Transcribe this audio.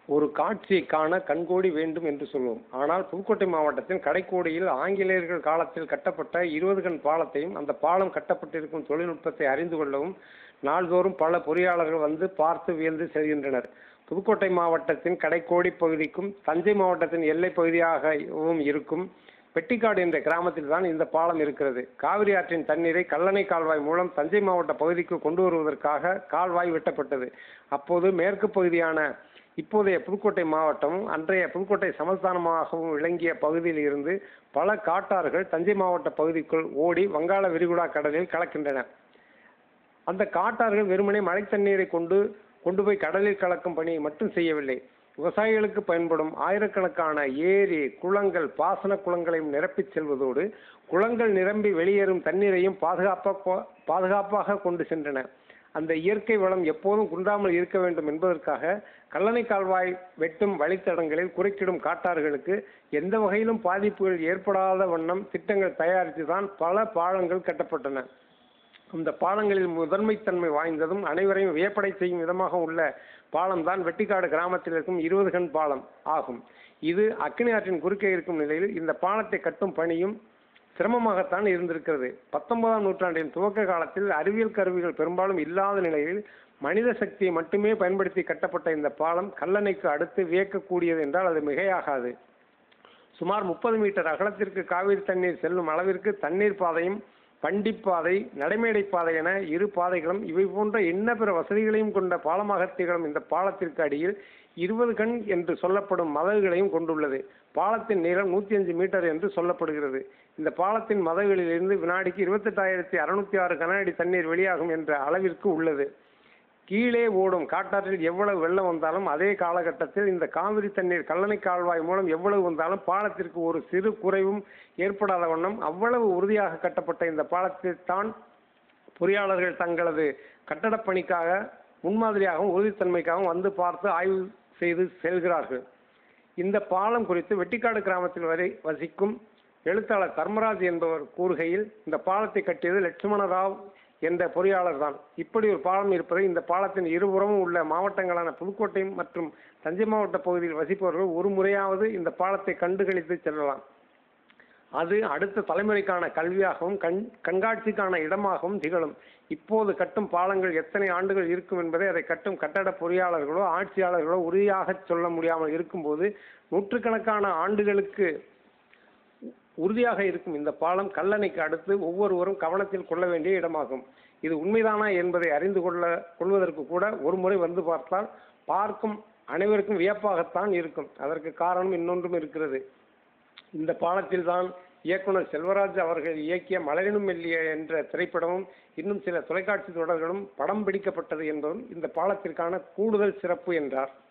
ஒரு காட்சியை காண கண்கோடி வேண்டும் என்று சொல்வோம் ஆனால் புதுக்கோட்டை மாவட்டத்தின் கடைக்கோடியில் ஆங்கிலேயர்கள் காலத்தில் கட்டப்பட்ட இருபது கண் பாலத்தையும் அந்த பாலம் கட்டப்பட்டிருக்கும் தொழில்நுட்பத்தை அறிந்து கொள்ளவும் நாள்தோறும் பல பொறியாளர்கள் வந்து பார்த்து வியந்து செல்கின்றனர் புதுக்கோட்டை மாவட்டத்தின் கடைக்கோடி பகுதிக்கும் தஞ்சை மாவட்டத்தின் எல்லை பகுதியாகவும் இருக்கும் வெட்டிக்காடு என்ற கிராமத்தில் தான் இந்த பாலம் இருக்கிறது காவிரி ஆற்றின் தண்ணீரை கல்லணை கால்வாய் மூலம் தஞ்சை மாவட்ட பகுதிக்கு கொண்டு வருவதற்காக கால்வாய் வெட்டப்பட்டது அப்போது மேற்கு பகுதியான இப்போதைய புதுக்கோட்டை மாவட்டமும் அன்றைய புதுக்கோட்டை சமஸ்தானமாகவும் விளங்கிய பகுதியில் இருந்து பல காட்டாறுகள் தஞ்சை மாவட்ட பகுதிக்குள் ஓடி வங்காள விரிகுடா கடலில் கலக்கின்றன அந்த காட்டார்கள் வெறுமனே மழை தண்ணீரை கொண்டு கொண்டு போய் கடலில் கலக்கும் பணியை மட்டும் செய்யவில்லை விவசாயிகளுக்கு பயன்படும் ஆயிரக்கணக்கான ஏரி குளங்கள் பாசன குளங்களையும் நிரப்பிச் செல்வதோடு குளங்கள் நிரம்பி வெளியேறும் தண்ணீரையும் பாதுகாப்பாக பாதுகாப்பாக கொண்டு சென்றன அந்த இயற்கை வளம் எப்போதும் குன்றாமல் இருக்க வேண்டும் என்பதற்காக கல்லணை கால்வாய் வெட்டும் வழித்தடங்களில் குறுக்கிடும் காட்டாறுகளுக்கு எந்த வகையிலும் பாதிப்புகள் ஏற்படாத வண்ணம் திட்டங்கள் தயாரித்து தான் பல பாலங்கள் கட்டப்பட்டன அந்த பாலங்களில் முதன்மைத்தன்மை வாய்ந்ததும் அனைவரையும் வியப்படை செய்யும் விதமாக உள்ள பாலம் தான் வெட்டிக்காடு கிராமத்தில் இருக்கும் இருபது கண் பாலம் ஆகும் இது அக்கினி ஆற்றின் குறுக்கே இருக்கும் நிலையில் இந்த பாலத்தை கட்டும் பணியும் சிரமமாகத்தான் இருந்திருக்கிறது பத்தொன்பதாம் நூற்றாண்டின் துவக்க காலத்தில் அறிவியல் கருவிகள் பெரும்பாலும் இல்லாத நிலையில் மனித சக்தியை மட்டுமே பயன்படுத்தி கட்டப்பட்ட இந்த பாலம் கல்லணைக்கு அடுத்து வியக்கக்கூடியது என்றால் அது மிகையாகாது சுமார் முப்பது மீட்டர் அகலத்திற்கு காவிரி தண்ணீர் செல்லும் அளவிற்கு தண்ணீர் பாதையும் பண்டிப்பாதை நடைமேடை பாதை என இரு பாதைகளும் இவை போன்ற எண்ண பிற வசதிகளையும் கொண்ட பாலமாக திகழும் இந்த பாலத்திற்கு அடியில் இருபது கண் என்று சொல்லப்படும் மதகுகளையும் கொண்டுள்ளது பாலத்தின் நீளம் நூற்றி அஞ்சு மீட்டர் என்று சொல்லப்படுகிறது இந்த பாலத்தின் மதகுகளிலிருந்து வினாடிக்கு இருபத்தெட்டாயிரத்தி அறுநூத்தி ஆறு கன அடி தண்ணீர் வெளியாகும் என்ற அளவிற்கு உள்ளது கீழே ஓடும் காட்டாற்றில் எவ்வளவு வெள்ளம் வந்தாலும் அதே காலகட்டத்தில் இந்த காவிரி தண்ணீர் கல்லணை கால்வாய் மூலம் எவ்வளவு வந்தாலும் பாலத்திற்கு ஒரு சிறு குறைவும் ஏற்படாத வண்ணம் அவ்வளவு உறுதியாக கட்டப்பட்ட இந்த பாலத்தில் தான் பொறியாளர்கள் தங்களது கட்டடப் பணிக்காக முன்மாதிரியாகவும் உறுதித்தன்மைக்காகவும் வந்து பார்த்து ஆய்வு செய்து செல்கிறார்கள் இந்த பாலம் குறித்து வெட்டிக்காடு கிராமத்தில் வரை வசிக்கும் எழுத்தாளர் தர்மராஜ் என்பவர் கூறுகையில் இந்த பாலத்தை கட்டியது லட்சுமண ராவ் என்ற பொறியாளர் தான் இப்படி ஒரு பாலம் இருப்பதை இந்த பாலத்தின் இருபுறமும் உள்ள மாவட்டங்களான புதுக்கோட்டை மற்றும் தஞ்சை மாவட்ட பகுதியில் வசிப்பவர்கள் ஒரு முறையாவது இந்த பாலத்தை கண்டுகளித்து செல்லலாம் அது அடுத்த தலைமுறைக்கான கல்வியாகவும் கண் கண்காட்சிக்கான இடமாகவும் திகழும் இப்போது கட்டும் பாலங்கள் எத்தனை ஆண்டுகள் இருக்கும் என்பதை அதை கட்டும் கட்டட பொறியாளர்களோ ஆட்சியாளர்களோ உறுதியாக சொல்ல முடியாமல் இருக்கும்போது நூற்றுக்கணக்கான ஆண்டுகளுக்கு உறுதியாக இருக்கும் இந்த பாலம் கல்லணைக்கு அடுத்து ஒவ்வொருவரும் கவனத்தில் கொள்ள வேண்டிய இடமாகும் இது உண்மைதானா என்பதை அறிந்து கொள்ள கொள்வதற்கு கூட ஒரு முறை வந்து பார்த்தால் பார்க்கும் அனைவருக்கும் வியப்பாகத்தான் இருக்கும் அதற்கு காரணம் இன்னொன்றும் இருக்கிறது இந்த பாலத்தில் தான் இயக்குனர் செல்வராஜ் அவர்கள் இயக்கிய மலரினும் மெல்லிய என்ற திரைப்படமும் இன்னும் சில தொலைக்காட்சி தொடர்களும் படம் பிடிக்கப்பட்டது என்பதும் இந்த பாலத்திற்கான கூடுதல் சிறப்பு என்றார்